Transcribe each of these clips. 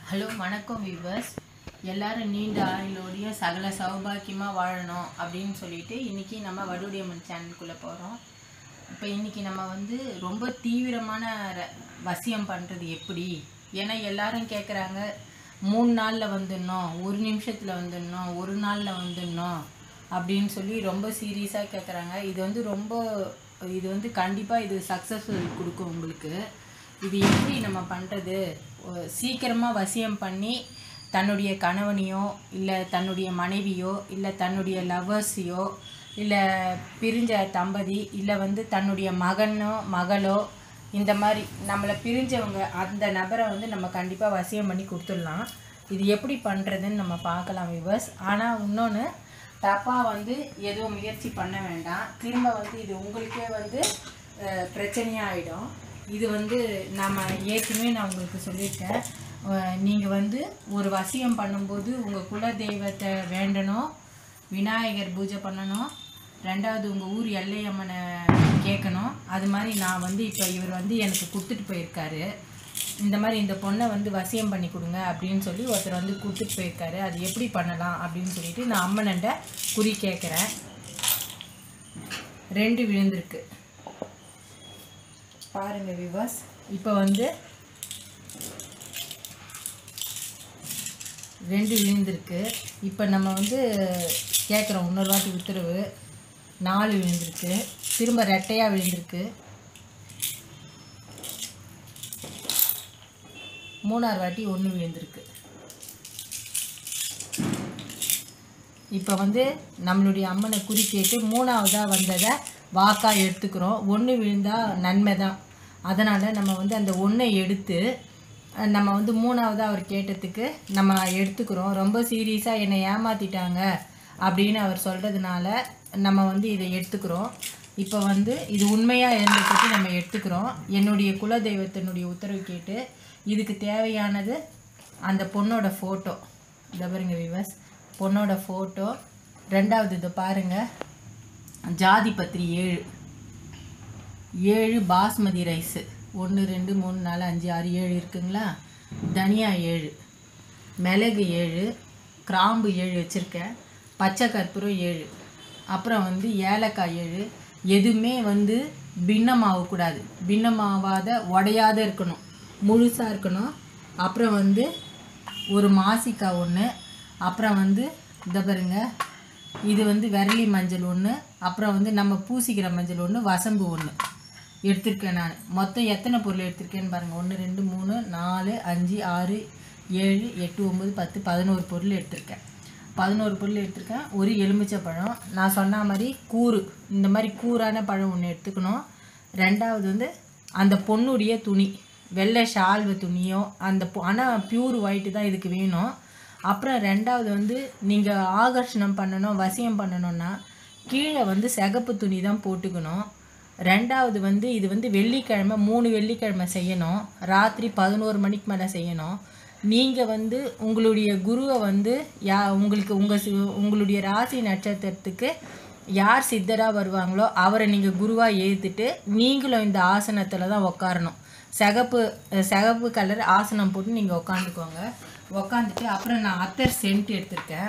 hello வணக்கம் viewers எல்லாரும் நீண்ட ஆயுளோடையும் சகல சௌபாக்கியமாக வாழணும் அப்படின்னு சொல்லிட்டு இன்னைக்கு நம்ம வடுடியம்மன் சேனலுக்குள்ளே போகிறோம் இப்போ இன்னைக்கு நம்ம வந்து ரொம்ப தீவிரமான ர- வசியம் பண்ணுறது எப்படி ஏன்னா எல்லாரும் கேட்குறாங்க மூணு நாளில் வந்துடணும் ஒரு நிமிஷத்தில் வந்துடணும் ஒரு நாளில் வந்துடணும் அப்படின்னு சொல்லி ரொம்ப சீரியஸாக கேட்குறாங்க இது வந்து ரொம்ப இது வந்து கண்டிப்பாக இது சக்ஸஸ்ஃபுல் கொடுக்கும் உங்களுக்கு இது எப்படி நம்ம பண்ணுறது சீக்கிரமாக வசியம் பண்ணி தன்னுடைய கணவனையோ இல்லை தன்னுடைய மனைவியோ இல்லை தன்னுடைய லவ்வர்ஸையோ இல்லை பிரிஞ்ச தம்பதி இல்லை வந்து தன்னுடைய மகனோ மகளோ இந்த மாதிரி நம்மளை பிரிஞ்சவங்க அந்த நபரை வந்து நம்ம கண்டிப்பாக வசியம் பண்ணி கொடுத்துடலாம் இது எப்படி பண்ணுறதுன்னு நம்ம பார்க்கலாம் விவர்ஸ் ஆனால் இன்னொன்று தப்பாக வந்து எதுவும் முயற்சி பண்ண வேண்டாம் திரும்ப வந்து இது உங்களுக்கே வந்து அஹ், பிரச்சனையாயிடும் இது வந்து நம்ம ஏற்கனவே நான் உங்களுக்கு சொல்லியிருக்கேன் நீங்கள் வந்து ஒரு வசியம் பண்ணும்போது உங்கள் குல தெய்வத்தை வேண்டணும் விநாயகர் பூஜை பண்ணணும் ரெண்டாவது உங்கள் ஊர் எல்லையம்மனை கேட்கணும் அது மாதிரி நான் வந்து இப்போ இவர் வந்து எனக்கு கொடுத்துட்டு போயிருக்காரு இந்த மாதிரி இந்த பொண்ணை வந்து வசியம் பண்ணி கொடுங்க அப்படின்னு சொல்லி ஒருத்தர் வந்து கொடுத்துட்டு போயிருக்காரு அது எப்படி பண்ணலாம் அப்படின்னு சொல்லிட்டு நான் அம்மனண்ட குறி கேட்குறேன் ரெண்டு விழுந்திருக்கு பாருங்க விவாஸ் இப்போ வந்து ரெண்டு விழுந்திருக்கு இப்போ நம்ம வந்து கேட்குறோம் இன்னொரு வாட்டி உத்தரவு நாலு விழுந்திருக்கு திரும்ப ரெட்டையாக விழுந்திருக்கு மூணாறு வாட்டி ஒன்று விழுந்திருக்கு இப்போ வந்து நம்மளுடைய அம்மனை குறி கேட்டு மூணாவதாக வந்ததை வாக்காக எடுத்துக்கிறோம் ஒன்று விழுந்தால் நன்மை தான் அதனால் நம்ம வந்து அந்த ஒன்றை எடுத்து அஹ், நம்ம வந்து மூணாவதாக அவர் கேட்டதுக்கு நம்ம எடுத்துக்கிறோம் ரொம்ப சீரியஸாக என்னை ஏமாற்றிட்டாங்க அப்படின்னு அவர் சொல்கிறதுனால நம்ம வந்து இதை எடுத்துக்கிறோம் இப்போ வந்து இது உண்மையாக இருந்ததுக்கு நம்ம எடுத்துக்கிறோம் என்னுடைய குல தெய்வத்தினுடைய உத்தரவு கேட்டு இதுக்கு தேவையானது அந்த பொண்ணோட ஃபோட்டோ இந்த பாருங்க விவஸ் பொண்ணோட ஃபோட்டோ ரெண்டாவது இதை பாருங்க ஜாதி பத்திரி ஏழு ஏழு பாஸ்மதி ரைஸு ஒன்று ரெண்டு மூணு நாலு அஞ்சு ஆறு ஏழு இருக்குங்களா தனியா ஏழு மிளகு ஏழு கிராம்பு ஏழு வச்சுருக்கேன் பச்சை கற்பூரம் ஏழு அப்புறம் வந்து ஏலக்காய் ஏழு எதுவுமே வந்து பின்னமாகக்கூடாது பின்னமாவாத உடையாத இருக்கணும் முழுசாக இருக்கணும் அப்புறம் வந்து ஒரு மாசிக்காய் ஒன்று அப்புறம் வந்து இந்த பாருங்க இது வந்து விரலி மஞ்சள் ஒன்று அப்புறம் வந்து நம்ம பூசிக்கிற மஞ்சள் ஒன்று வசம்பு ஒன்று எடுத்திருக்கேன் நான் மொத்தம் எத்தனை பொருள் எடுத்திருக்கேன்னு பாருங்கள் ஒன்று ரெண்டு மூணு நாலு அஞ்சு ஆறு ஏழு எட்டு ஒம்பது பத்து பதினோரு பொருள் எடுத்திருக்கேன் பதினோரு பொருள் எடுத்திருக்கேன் ஒரு எலுமிச்சை பழம் நான் சொன்ன மாதிரி கூறு இந்த மாதிரி கூரான பழம் ஒன்று எடுத்துக்கணும் ரெண்டாவது வந்து அந்த பொண்ணுடைய துணி வெள்ளை ஷால்வு துணியோ அந்த ஆனால் பியூர் ஒயிட்டு தான் இதுக்கு வேணும் அப்புறம் ரெண்டாவது வந்து நீங்கள் ஆகர்ஷணம் பண்ணணும் வசியம் பண்ணணும்னா கீழே வந்து சிகப்பு துணி தான் போட்டுக்கணும் ரெண்டாவது வந்து இது வந்து வெள்ளிக்கிழமை மூணு வெள்ளிக்கிழமை செய்யணும் ராத்திரி பதினோரு மணிக்கு மேலே செய்யணும் நீங்கள் வந்து உங்களுடைய குருவை வந்து யா உங்களுக்கு உங்கள் உங்களுடைய ராசி நட்சத்திரத்துக்கு யார் சித்தராக வருவாங்களோ அவரை நீங்கள் குருவாக ஏற்றுட்டு நீங்களும் இந்த ஆசனத்தில் தான் உட்காரணும் சிகப்பு சிகப்பு கலர் ஆசனம் போட்டு நீங்கள் உட்காந்துக்கோங்க உட்காந்துட்டு அப்புறம் நான் அத்தர் சென்ட் எடுத்திருக்கேன்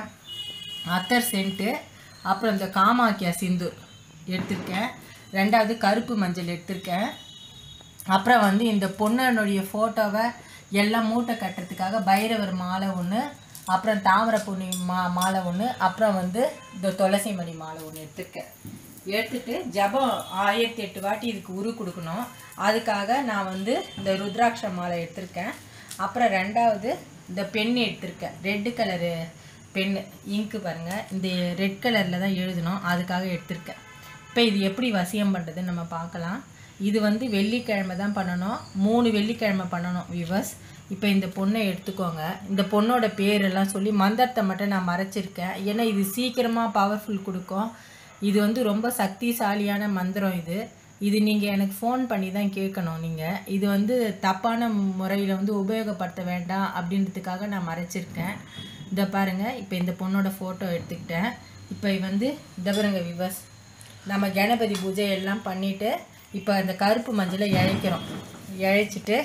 அத்தர் சென்ட்டு அப்புறம் இந்த காமாக்கியா சிந்தூர் எடுத்திருக்கேன் ரெண்டாவது கருப்பு மஞ்சள் எடுத்திருக்கேன் அப்புறம் வந்து இந்த பொண்ணனுடைய ஃபோட்டோவை எல்லாம் மூட்டை கட்டுறதுக்காக பைரவர் மாலை ஒன்று அப்புறம் தாமரை பொன்னி மா மாலை ஒன்று அப்புறம் வந்து இந்த துளசி மணி மாலை ஒன்று எடுத்திருக்கேன் எடுத்துட்டு ஜபம் ஆயிரத்தி எட்டு வாட்டி இதுக்கு உரு கொடுக்கணும் அதுக்காக நான் வந்து இந்த ருத்ராட்ச மாலை எடுத்திருக்கேன் அப்புறம் ரெண்டாவது இந்த பென் எடுத்திருக்கேன் ரெட்டு கலரு பென்னு இங்கு பாருங்கள் இந்த ரெட் கலரில் தான் எழுதணும் அதுக்காக எடுத்திருக்கேன் இப்போ இது எப்படி வசியம் பண்ணுறதுன்னு நம்ம பார்க்கலாம் இது வந்து வெள்ளிக்கிழமை தான் பண்ணணும் மூணு வெள்ளிக்கிழமை பண்ணணும் விவஸ் இப்போ இந்த பொண்ணை எடுத்துக்கோங்க இந்த பொண்ணோட பேரெல்லாம் சொல்லி மந்திரத்தை மட்டும் நான் மறைச்சிருக்கேன் ஏன்னா இது சீக்கிரமாக பவர்ஃபுல் கொடுக்கும் இது வந்து ரொம்ப சக்திசாலியான மந்திரம் இது இது நீங்கள் எனக்கு ஃபோன் பண்ணி தான் கேட்கணும் நீங்கள் இது வந்து தப்பான முறையில் வந்து உபயோகப்படுத்த வேண்டாம் அப்படின்றதுக்காக நான் மறைச்சிருக்கேன் இதை பாருங்கள் இப்போ இந்த பொண்ணோட ஃபோட்டோ எடுத்துக்கிட்டேன் இப்போ வந்து இந்த பாருங்க விவஸ் நம்ம கணபதி பூஜை எல்லாம் பண்ணிவிட்டு இப்போ அந்த கருப்பு மஞ்சளை இழைக்கிறோம் இழைச்சிட்டு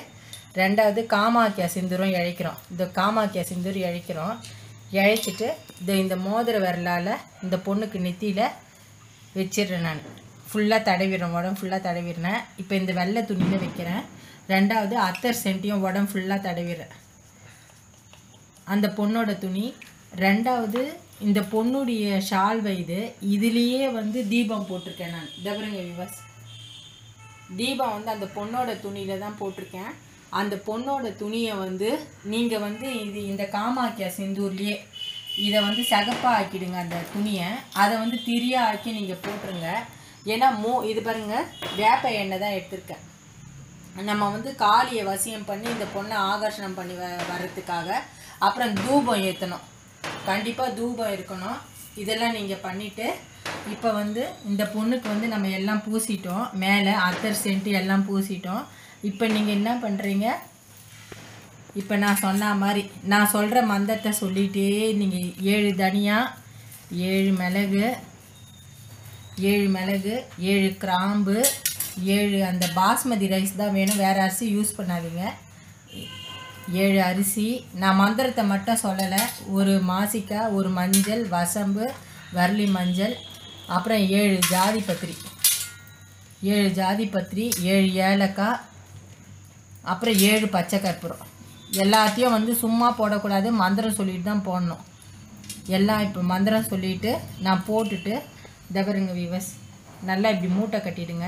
ரெண்டாவது காமாக்கியா சிந்துரும் இழைக்கிறோம் இந்த காமாக்கியா சிந்துர் இழைக்கிறோம் இழைச்சிட்டு இந்த இந்த மோதிர விரலால் இந்த பொண்ணுக்கு நெத்தியில் வச்சிடுறேன் நான் ஃபுல்லாக தடவிடுறேன் உடம்பு ஃபுல்லாக தடவிடுறேன் இப்போ இந்த வெள்ளை துணியில் வைக்கிறேன் ரெண்டாவது அத்தர் சென்ட்டியும் உடம்பு ஃபுல்லாக தடவிடுறேன் அந்த பொண்ணோட துணி ரெண்டாவது இந்த பொண்ணுடைய ஷால்வை இது இதுலேயே வந்து தீபம் போட்டிருக்கேன் நான் தபருங்க விவாஸ் தீபம் வந்து அந்த பொண்ணோட துணியில் தான் போட்டிருக்கேன் அந்த பொண்ணோட துணியை வந்து நீங்கள் வந்து இது இந்த காமாக்கியா சிந்தூர்லேயே இதை வந்து சகப்பாக ஆக்கிடுங்க அந்த துணியை அதை வந்து திரியாக ஆக்கி நீங்கள் போட்டுருங்க ஏன்னா மோ இது பாருங்க வேப்ப எண்ணெய் தான் எடுத்திருக்கேன் நம்ம வந்து காளியை வசியம் பண்ணி இந்த பொண்ணை ஆகர்ஷணம் பண்ணி வ வர்றதுக்காக அப்புறம் தூபம் ஏற்றணும் கண்டிப்பாக தூபம் இருக்கணும் இதெல்லாம் நீங்கள் பண்ணிவிட்டு இப்போ வந்து இந்த பொண்ணுக்கு வந்து நம்ம எல்லாம் பூசிட்டோம் மேலே அத்தர் சென்ட்டு எல்லாம் பூசிட்டோம் இப்போ நீங்கள் என்ன பண்ணுறீங்க இப்போ நான் சொன்ன மாதிரி நான் சொல்கிற மந்திரத்தை சொல்லிகிட்டே நீங்கள் ஏழு தனியா ஏழு மிளகு ஏழு மிளகு ஏழு கிராம்பு ஏழு அந்த பாஸ்மதி ரைஸ் தான் வேணும் வேறு அரிசி யூஸ் பண்ணாதீங்க ஏழு அரிசி நான் மந்திரத்தை மட்டும் சொல்லலை ஒரு மாசிக்காய் ஒரு மஞ்சள் வசம்பு வரலி மஞ்சள் அப்புறம் ஏழு ஜாதி பத்திரி ஏழு ஜாதி பத்திரி ஏழு ஏலக்காய் அப்புறம் ஏழு பச்சை கற்பூரம் எல்லாத்தையும் வந்து சும்மா போடக்கூடாது மந்திரம் சொல்லிட்டு தான் போடணும் எல்லாம் இப்போ மந்திரம் சொல்லிட்டு நான் போட்டுட்டு தவறுங்க விவஸ் நல்லா இப்படி மூட்டை கட்டிடுங்க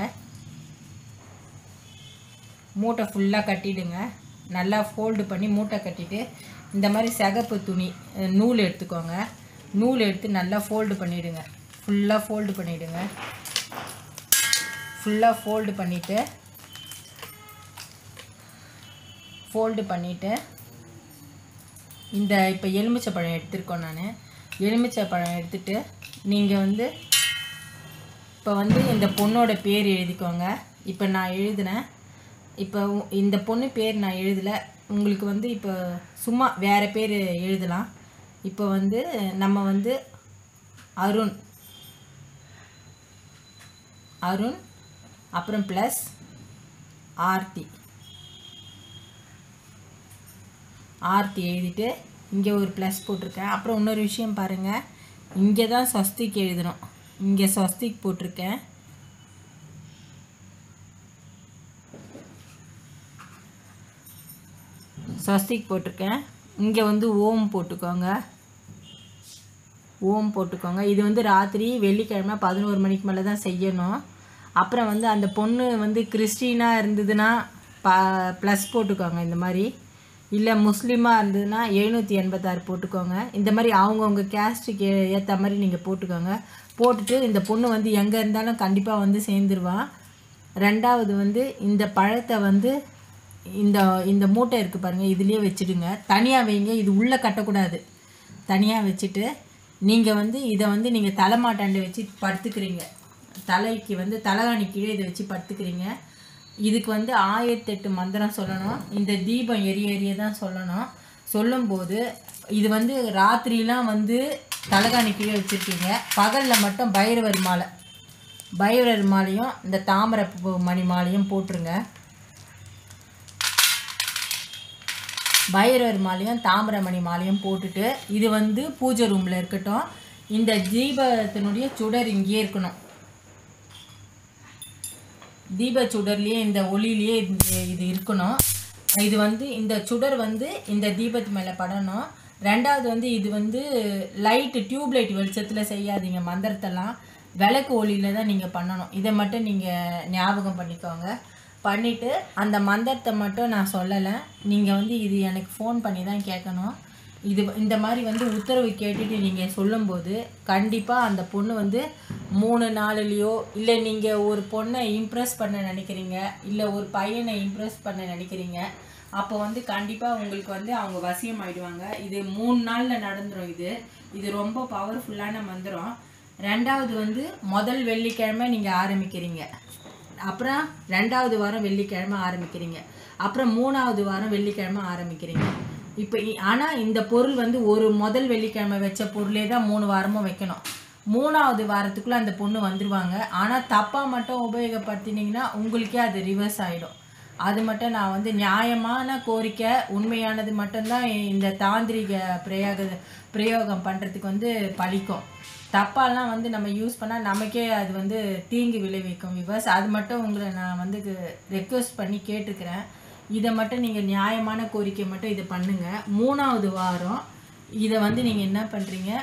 மூட்டை ஃபுல்லாக கட்டிடுங்க நல்லா ஃபோல்டு பண்ணி மூட்டை கட்டிட்டு இந்த மாதிரி சிகப்பு துணி அஹ், நூல் எடுத்துக்கோங்க நூல் எடுத்து நல்லா ஃபோல்டு பண்ணிவிடுங்க ஃபுல்லாக ஃபோல்டு பண்ணிவிடுங்க ஃபுல்லாக ஃபோல்டு பண்ணிவிட்டு ஃபோல்டு பண்ணிவிட்டு இந்த இப்போ எலுமிச்சை பழம் எடுத்திருக்கோம் நான் எலுமிச்சை பழம் எடுத்துட்டு நீங்கள் வந்து இப்போ வந்து இந்த பொண்ணோட பேர் எழுதிக்கோங்க இப்போ நான் எழுதினேன் இப்போ உ- இந்த பொண்ணு பேர் நான் எழுதலை உங்களுக்கு வந்து இப்போ சும்மா வேறு பேர் எழுதலாம் இப்போ வந்து நம்ம வந்து அருண் அருண் அப்புறம் ப்ளஸ் ஆர்த்தி ஆர்த்தி எழுதிட்டு இங்கே ஒரு ப்ளஸ் போட்டிருக்கேன் அப்புறம் இன்னொரு விஷயம் பாருங்கள் இங்கே தான் ஸ்வஸ்திக் எழுதணும் இங்கே ஸ்வஸ்திக் போட்டிருக்கேன் ஸ்வஸ்திக் போட்டிருக்கேன் இங்கே வந்து ஓம் போட்டுக்கோங்க ஓம் போட்டுக்கோங்க இது வந்து ராத்திரி வெள்ளிக்கிழமை பதினோரு மணிக்கு மேலே தான் செய்யணும் அப்புறம் வந்து அந்த பொண்ணு வந்து கிறிஸ்டினாக இருந்ததுன்னா ப ப்ளஸ் போட்டுக்கோங்க இந்த மாதிரி இல்லை முஸ்லீமாக இருந்ததுன்னா எழுநூற்றி எண்பத்தாறு போட்டுக்கோங்க இந்த மாதிரி அவங்கவுங்க கேஸ்ட்டுக்கு ஏற்ற மாதிரி நீங்கள் போட்டுக்கோங்க போட்டுட்டு இந்த பொண்ணு வந்து எங்கே இருந்தாலும் கண்டிப்பாக வந்து சேர்ந்துருவான் ரெண்டாவது வந்து இந்த பழத்தை வந்து இந்த இந்த மூட்டை இருக்குது பாருங்கள் இதுலேயே வச்சுடுங்க தனியாக வைங்க இது உள்ளே கட்டக்கூடாது தனியாக வச்சுட்டு நீங்கள் வந்து இதை வந்து நீங்கள் தலைமாட்டாண்டை வச்சு படுத்துக்கிறீங்க தலைக்கு வந்து தலைகாணி கீழே இதை வச்சு படுத்துக்கிறீங்க இதுக்கு வந்து ஆயிரத்தெட்டு மந்திரம் சொல்லணும் இந்த தீபம் எரிய எரிய தான் சொல்லணும் சொல்லும்போது இது வந்து ராத்திரிலாம் வந்து தலைகாணி கீழே வச்சுருக்கீங்க பகலில் மட்டும் பைரவர் மாலை பைரவர் மாலையும் இந்த தாமரை பூ மணி மாலையும் போட்டுருங்க பைரவர் மாலையும் தாமிரமணி மாலையும் போட்டுட்டு இது வந்து பூஜை ரூமில் இருக்கட்டும் இந்த தீபத்தினுடைய சுடர் இங்கேயே இருக்கணும் தீப சுடர்லேயே இந்த ஒளியிலேயே இந்த- இது இருக்கணும் இது வந்து இந்த சுடர் வந்து இந்த தீபத்து மேலே படணும் ரெண்டாவது வந்து இது வந்து லைட்டு டியூப் லைட் வெளிச்சத்தில் செய்யாதீங்க மந்திரத்தெல்லாம் விளக்கு ஒளியில் தான் நீங்கள் பண்ணணும் இதை மட்டும் நீங்கள் ஞாபகம் பண்ணிக்கோங்க பண்ணிவிட்டு அந்த மந்திரத்தை மட்டும் நான் சொல்லலை நீங்கள் வந்து இது எனக்கு ஃபோன் பண்ணி தான் கேட்கணும் இது இந்த மாதிரி வந்து உத்தரவு கேட்டுட்டு நீங்கள் சொல்லும்போது கண்டிப்பாக அந்த பொண்ணு வந்து மூணு நாளுலேயோ இல்லை நீங்கள் ஒரு பொண்ணை இம்ப்ரெஸ் பண்ண நினைக்கிறீங்க இல்லை ஒரு பையனை இம்ப்ரெஸ் பண்ண நினைக்கிறீங்க அப்போ வந்து கண்டிப்பாக உங்களுக்கு வந்து அவங்க வசியம் ஆயிடுவாங்க இது மூணு நாளில் நடந்துரும் இது இது ரொம்ப பவர்ஃபுல்லான மந்திரம் ரெண்டாவது வந்து முதல் வெள்ளிக்கிழமை நீங்கள் ஆரம்பிக்கிறீங்க அப்புறம் ரெண்டாவது வாரம் வெள்ளிக்கிழமை ஆரம்பிக்கிறீங்க அப்புறம் மூணாவது வாரம் வெள்ளிக்கிழமை ஆரம்பிக்கிறீங்க இப்போ ஆனால் இந்த பொருள் வந்து ஒரு முதல் வெள்ளிக்கிழமை வச்ச பொருளே தான் மூணு வாரமும் வைக்கணும் மூணாவது வாரத்துக்குள்ளே அந்த பொண்ணு வந்துடுவாங்க ஆனால் தப்பாக மட்டும் உபயோகப்படுத்தினீங்கன்னா உங்களுக்கே அது ரிவர்ஸ் ஆகிடும் அது மட்டும் நான் வந்து நியாயமான கோரிக்கை உண்மையானது மட்டும்தான் இந்த தாந்திரிக பிரயோக பிரயோகம் பண்ணுறதுக்கு வந்து பழிக்கும் தப்பாலாம் வந்து நம்ம யூஸ் பண்ணால் நமக்கே அது வந்து தீங்கு விளைவிக்கும் விவர்ஸ் அது மட்டும் உங்களை நான் வந்து ரெக்வஸ்ட் பண்ணி கேட்டுக்கிறேன் இதை மட்டும் நீங்கள் நியாயமான கோரிக்கை மட்டும் இதை பண்ணுங்கள் மூணாவது வாரம் இதை வந்து நீங்கள் என்ன பண்ணுறீங்க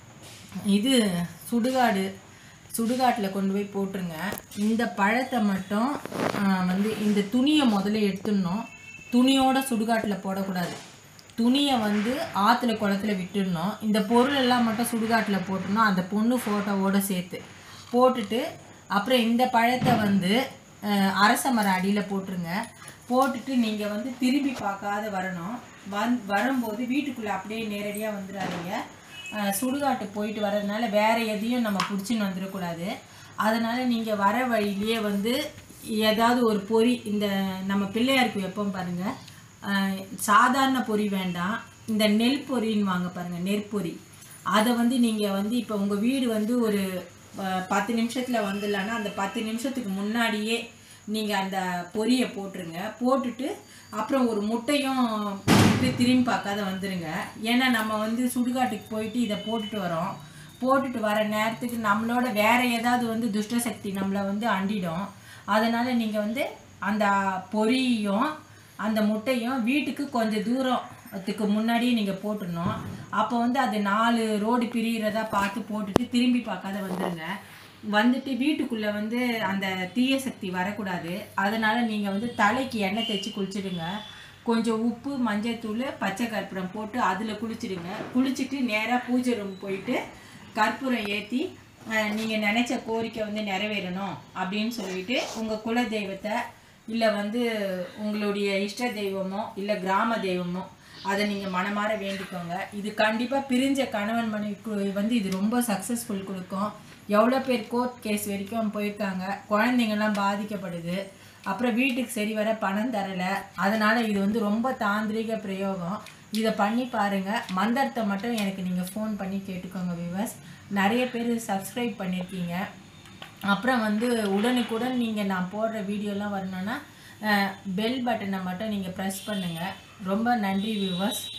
இது சுடுகாடு சுடுகாட்டில் கொண்டு போய் போட்டுருங்க இந்த பழத்தை மட்டும் ஆ, வந்து இந்த துணியை முதல்ல எடுத்துடணும் துணியோட சுடுகாட்டில் போடக்கூடாது துணியை வந்து ஆற்றுல குளத்துல விட்டுடணும் இந்த பொருள் எல்லாம் மட்டும் சுடுகாட்டில் போட்டுடணும் அந்த பொண்ணு ஃபோட்டோவோட சேர்த்து போட்டுட்டு அப்புறம் இந்த பழத்தை வந்து அஹ், அரச மரம் அடியில் போட்டுருங்க போட்டுட்டு நீங்கள் வந்து திரும்பி பார்க்காத வரணும் வந் வரும்போது வீட்டுக்குள்ளே அப்படியே நேரடியாக வந்துடாதீங்க அஹ், சுடுகாட்டு போயிட்டு வர்றதுனால வேற எதையும் நம்ம பிடிச்சின்னு வந்துடக்கூடாது அதனால் நீங்கள் வர வழியிலேயே வந்து ஏதாவது ஒரு பொறி இந்த நம்ம பிள்ளையாருக்கு வைப்போம் பாருங்கள் ஆஹ் சாதாரண பொரி வேண்டாம் இந்த நெல் பொரின்னு வாங்க பாருங்கள் நெற்பொரி அதை வந்து நீங்கள் வந்து இப்போ உங்கள் வீடு வந்து ஒரு ஆஹ் பத்து நிமிஷத்தில் வந்துடலான்னா அந்த பத்து நிமிஷத்துக்கு முன்னாடியே நீங்கள் அந்த பொரியை போட்டுருங்க போட்டுட்டு அப்புறம் ஒரு முட்டையும் போட்டு திரும்பி பார்க்காத வந்துடுங்க ஏன்னா நம்ம வந்து சுடுகாட்டுக்கு போயிட்டு இதை போட்டுட்டு வரோம் போட்டுட்டு வர நேரத்துக்கு நம்மளோட வேற ஏதாவது வந்து துஷ்ட சக்தி நம்மளை வந்து அண்டிடும் அதனால் நீங்கள் வந்து அந்த பொரியும் அந்த முட்டையும் வீட்டுக்கு கொஞ்சம் தூரத்துக்கு முன்னாடியே நீங்கள் போட்டுடணும் அப்போ வந்து அது நாலு ரோடு பிரியிறதா பார்த்து போட்டுட்டு திரும்பி பார்க்காத வந்துடுங்க வந்துட்டு வீட்டுக்குள்ளே வந்து அந்த தீய சக்தி வரக்கூடாது அதனால் நீங்கள் வந்து தலைக்கு எண்ணெய் தேய்ச்சி குளிச்சிடுங்க கொஞ்சம் உப்பு மஞ்சள்தூள் பச்சை கற்பூரம் போட்டு அதில் குளிச்சிடுங்க குளிச்சுட்டு நேராக பூஜை ரூம் போயிட்டு கற்பூரம் ஏற்றி நீங்கள் நினச்ச கோரிக்கை வந்து நிறைவேறணும் அப்படின்னு சொல்லிட்டு உங்கள் குல தெய்வத்தை இல்லை வந்து உங்களுடைய இஷ்ட தெய்வமோ இல்லை கிராம தெய்வமோ அதை நீங்கள் மனமாற வேண்டிக்கோங்க இது கண்டிப்பாக பிரிஞ்ச கணவன் மனைவிக்கு வந்து இது ரொம்ப சக்ஸஸ்ஃபுல் கொடுக்கும் எவ்வளோ பேர் கோர்ட் கேஸ் வரைக்கும் போயிருக்காங்க குழந்தைங்கள்லாம் பாதிக்கப்படுது அப்புறம் வீட்டுக்கு சரி வர பணம் தரலை அதனால் இது வந்து ரொம்ப தாந்திரிக பிரயோகம் இதை பண்ணி பாருங்கள் மந்திரத்தை மட்டும் எனக்கு நீங்கள் ஃபோன் பண்ணி கேட்டுக்கோங்க விவர்ஸ் நிறைய பேர் சப்ஸ்கிரைப் பண்ணியிருக்கீங்க அப்புறம் வந்து உடனுக்குடன் நீங்கள் நான் போடுற வீடியோலாம் வரணும்னா பெல் பட்டனை மட்டும் நீங்கள் ப்ரெஸ் பண்ணுங்கள் ரொம்ப நன்றி வியூவர்ஸ்